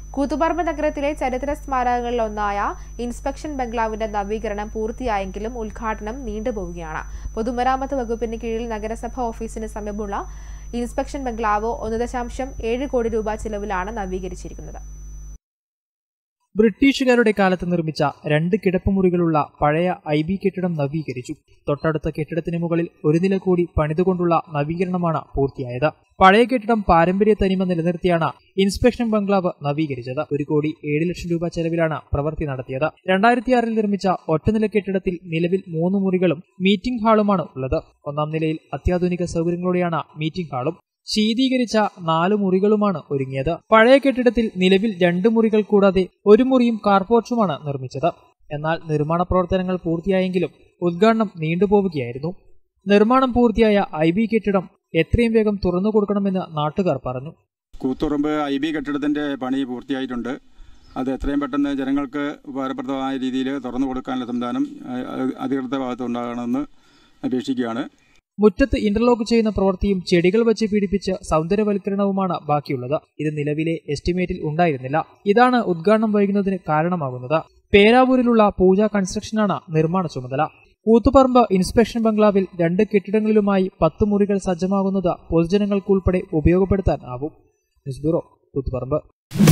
കൂത്തുപറമ്പ് നഗരത്തിലെ ചരിത്ര സ്മാരകങ്ങളിലൊന്നായ ഇൻസ്പെക്ഷൻ ബംഗ്ലാവിന്റെ നവീകരണം പൂർത്തിയായെങ്കിലും ഉദ്ഘാടനം നീണ്ടുപോവുകയാണ് പൊതുമരാമത്ത് വകുപ്പിന് കീഴിൽ നഗരസഭ ഓഫീസിന് സമീപമുള്ള ഇൻസ്പെക്ഷൻ ബംഗ്ലാവ് ഒന്ന് ദശാംശം ഏഴ് കോടി രൂപ ചിലവിലാണ് നവീകരിച്ചിരിക്കുന്നത് ബ്രിട്ടീഷുകാരുടെ കാലത്ത് നിർമ്മിച്ച രണ്ട് കിടപ്പുമുറികളുള്ള പഴയ ഐ ബി കെട്ടിടം നവീകരിച്ചു തൊട്ടടുത്ത കെട്ടിടത്തിന് മുകളിൽ ഒരു നില കൂടി പണിതുകൊണ്ടുള്ള നവീകരണമാണ് പൂർത്തിയായത് പഴയ കെട്ടിടം പാരമ്പര്യ തനിമ നിലനിർത്തിയാണ് ഇൻസ്പെക്ഷൻ ബംഗ്ലാവ് നവീകരിച്ചത് ഒരു കോടി ഏഴ് ലക്ഷം രൂപ ചെലവിലാണ് പ്രവൃത്തി നടത്തിയത് രണ്ടായിരത്തിയാറിൽ നിർമ്മിച്ച ഒറ്റനില കെട്ടിടത്തിൽ നിലവിൽ മൂന്ന് മുറികളും മീറ്റിംഗ് ഹാളുമാണ് ഉള്ളത് ഒന്നാം നിലയിൽ അത്യാധുനിക സൗകര്യങ്ങളോടെയാണ് മീറ്റിംഗ് ഹാളും ശീതീകരിച്ച നാല് മുറികളുമാണ് ഒരുങ്ങിയത് പഴയ കെട്ടിടത്തിൽ നിലവിൽ രണ്ട് മുറികൾ കൂടാതെ ഒരു മുറിയും കാർപോർച്ചുമാണ് നിർമ്മിച്ചത് എന്നാൽ നിർമ്മാണ പ്രവർത്തനങ്ങൾ പൂർത്തിയായെങ്കിലും ഉദ്ഘാടനം നീണ്ടുപോവുകയായിരുന്നു നിർമ്മാണം പൂർത്തിയായ ഐ ബി കെട്ടിടം എത്രയും വേഗം തുറന്നു കൊടുക്കണമെന്ന് നാട്ടുകാർ പറഞ്ഞു കൂത്തുറമ്പ് ഐ ബി കെട്ടിടത്തിൻ്റെ പണി പൂർത്തിയായിട്ടുണ്ട് അത് എത്രയും പെട്ടെന്ന് ജനങ്ങൾക്ക് ഉപകാരപ്രദമായ രീതിയിൽ തുറന്നു കൊടുക്കാനുള്ള സംവിധാനം അഹ് അധികൃത ഭാഗത്ത് ഉണ്ടാകണമെന്ന് അപേക്ഷിക്കുകയാണ് മുറ്റത്ത് ഇന്റർലോക്ക് ചെയ്യുന്ന പ്രവൃത്തിയും ചെടികൾ വെച്ച് പിടിപ്പിച്ച് സൗന്ദര്യവൽക്കരണവുമാണ് ബാക്കിയുള്ളത് ഇത് നിലവിലെ എസ്റ്റിമേറ്റിൽ ഉണ്ടായിരുന്നില്ല ഇതാണ് ഉദ്ഘാടനം വൈകുന്നതിന് കാരണമാകുന്നത് പേരാവൂരിലുള്ള പൂജ കൺസ്ട്രക്ഷനാണ് നിർമ്മാണ ചുമതല കൂത്തുപറമ്പ് ഇൻസ്പെക്ഷൻ ബംഗ്ലാവിൽ രണ്ട് കെട്ടിടങ്ങളിലുമായി പത്ത് മുറികൾ സജ്ജമാകുന്നത് പൊതുജനങ്ങൾക്കുൾപ്പെടെ ഉപയോഗപ്പെടുത്താൻ ആവും ന്യൂസ് ബ്യൂറോ കൂത്തുപറമ്പ്